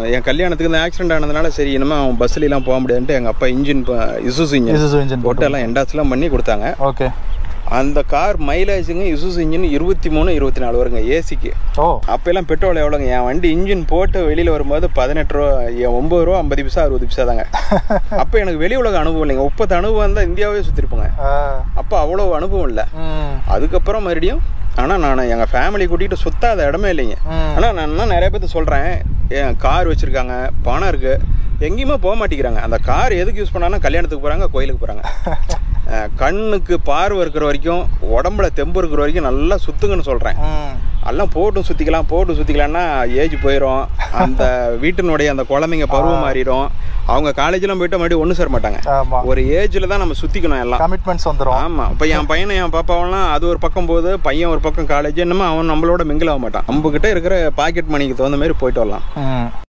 என் கல்யாணத்துக்கு இந்த ஆக்சிடென்ட் ஆனதுனால சரி இனிமே அவன் பஸ்ல எல்லாம் போக முடியாதுன்ட்டு எங்க அப்பா engine Isuzu engine Isuzu engine போட்டு எல்லாம் எண்டாஸ்லாம் பண்ணி கொடுத்தாங்க ஓகே அந்த கார் மைலேஜுங்க இசுசு இன்ஜின் இருபத்தி மூணு இருபத்தி நாலு வருங்க ஏசிக்கு ஓ அப்பெல்லாம் பெட்ரோல் எவ்வளோங்க என் வண்டி இன்ஜின் போட்டு வெளியில் வரும்போது பதினெட்டு ரூபா என் ஒம்பது ரூபா ஐம்பது பைசா அறுபது பைசா தாங்க அப்போ எனக்கு வெளி உலக அனுபவம் இல்லைங்க முப்பது அனுபவம் தான் இந்தியாவே சுற்றிருப்போங்க ஆ, அப்போ அவ்வளோ அனுபவம் இல்லை ம், அதுக்கப்புறம் மறுபடியும் ஆனால் நான் எங்கள் ஃபேமிலி கூட்டிகிட்டு சுத்தாத இடமே இல்லைங்க ம். ஆனால் நான் இன்னும் நிறைய பேர்த்து சொல்கிறேன் என் கார் வச்சுருக்காங்க பணம் இருக்குது எங்கேயுமே போக மாட்டேங்கிறாங்க அந்த கார் எதுக்கு யூஸ் பண்ணாங்கன்னா கல்யாணத்துக்கு போகிறாங்க கோயிலுக்கு போகிறாங்க கண்ணுக்கு பார்வை இருக்கிற வரைக்கும் உடம்புல தெம்பு இருக்கிற வரைக்கும் நல்லா சுத்துங்கன்னு சொல்கிறேன் ம். எல்லாம் போட்டும் சுற்றிக்கலாம் போட்டும் சுற்றிக்கலாம்னா ஏஜ் போயிடும் அந்த வீட்டினுடைய அந்த குழந்தைங்க பருவம் மாறிடும் அவங்க காலேஜ்லாம் போயிட்டு மறுபடியும் ஒன்று சேர மாட்டாங்க ஆமா ஒரு ஏஜில் தான் நம்ம சுற்றிக்கணும் எல்லாம் கமிட்மெண்ட்ஸ் வந்துரும் ஆமா இப்போ என் பையனை என் பாப்பாவெல்லாம் அது ஒரு பக்கம் போகுது பையன் ஒரு பக்கம் காலேஜ் என்னமோ அவன் நம்மளோட மிங்கிள் ஆக மாட்டான் நம்ம கிட்ட இருக்கிற பாக்கெட் மணிக்கு தகுந்த மாதிரி போயிட்டு வரலாம் ம்.